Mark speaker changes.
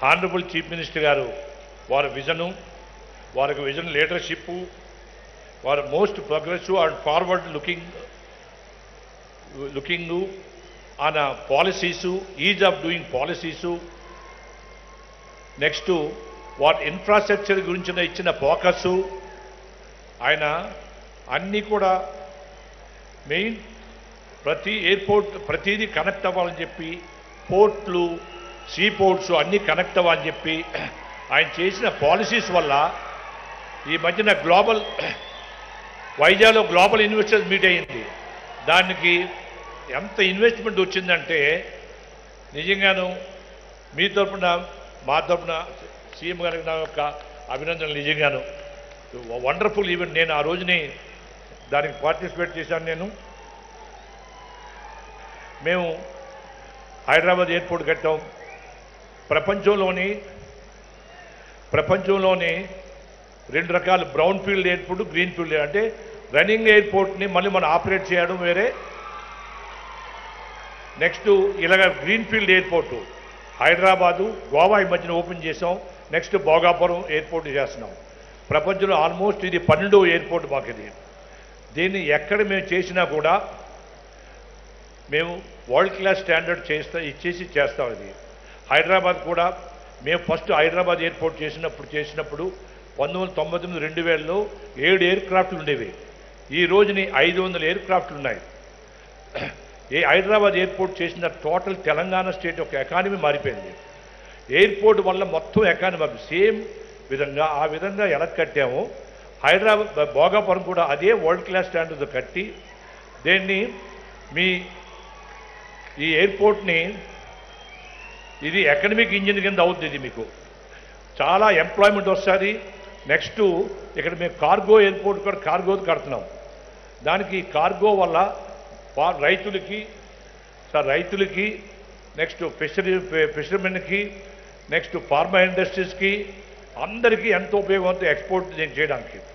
Speaker 1: honourable chief minister గారు వారి vision వారికి విజన్ లీడర్షిప్ వారు most progressive and forward looking looking on policies is of doing policies next వాటి infrastructure గురించిన ఇచ్చిన ఫోకస్ ఆయన అన్నీ కూడా మెయిన్ ప్రతి ఎయిర్పోర్ట్ ప్రతిదీ కనెక్ట్ అవ్వాలని చెప్పి పోర్ట్లు సీ పోర్ట్స్ అన్నీ కనెక్ట్ అవ్వాలని చెప్పి ఆయన చేసిన పాలసీస్ వల్ల ఈ మధ్యన గ్లోబల్ వైజాగ్లో గ్లోబల్ ఇన్వెస్టర్స్ మీట్ అయ్యింది దానికి ఎంత ఇన్వెస్ట్మెంట్ వచ్చిందంటే నిజంగాను మీ తరపున మా తరపున సీఎం గారికి నా యొక్క అభినందనలు నిజంగాను వండర్ఫుల్ ఈవెంట్ నేను ఆ రోజుని దానికి పార్టిసిపేట్ చేశాను నేను మేము హైదరాబాద్ ఎయిర్పోర్ట్ కట్టాం ప్రపంచంలోని ప్రపంచంలోని రెండు రకాల brown field airport green field అంటే రన్నింగ్ ఎయిర్పోర్ట్ని మళ్ళీ మనం ఆపరేట్ చేయడం వేరే నెక్స్ట్ ఇలాగ green field airport Hyderabad Goa ఈ మధ్యన ఓపెన్ చేసాం నెక్స్ట్ భోగాపురం ఎయిర్పోర్ట్ చేస్తున్నాం ప్రపంచంలో ఆల్మోస్ట్ ఇది పన్నెండో ఎయిర్పోర్ట్ మాకు ఇది దీన్ని ఎక్కడ మేము చేసినా కూడా మేము వరల్డ్ క్లాస్ స్టాండర్డ్ చేస్తా ఇచ్చేసి చేస్తాం ఇది హైదరాబాద్ కూడా మేము ఫస్ట్ హైదరాబాద్ ఎయిర్పోర్ట్ చేసినప్పుడు చేసినప్పుడు పంతొమ్మిది వందల తొంభై తొమ్మిది రెండు వేలలో ఏడు ఎయిర్ క్రాఫ్ట్లు ఉండేవి ఈ రోజుని ఐదు వందల ఎయిర్ క్రాఫ్ట్లు ఉన్నాయి ఏ హైదరాబాద్ ఎయిర్పోర్ట్ చేసిన టోటల్ తెలంగాణ స్టేట్ యొక్క ఎకానమీ మారిపోయింది ఎయిర్పోర్ట్ వల్ల మొత్తం ఎకానమీ సేమ్ విధంగా ఆ విధంగా ఎలా కట్టామో హైదరాబాద్ భోగాపురం కూడా అదే వరల్డ్ క్లాస్ స్టాండర్డ్ కట్టి దీన్ని మీ ఈ ఎయిర్పోర్ట్ని ఇది ఎకనమిక్ ఇంజిన్ కింద అవుతుంది ఇది మీకు చాలా ఎంప్లాయ్మెంట్ వస్తుంది నెక్స్ట్ ఇక్కడ మేము కార్గో ఎయిర్పోర్ట్ కూడా కార్గో కడుతున్నాం దానికి కార్గో వల్ల ఫా- రైతులకి సార్ రైతులకి నెక్స్ట్ ఫిషరీ ఫిషర్మెన్కి నెక్స్ట్ ఫార్మా ఇండస్ట్రీస్కి అందరికీ ఎంతో ఉపయోగం అవుతుంది ఎక్స్పోర్ట్ చేయడానికి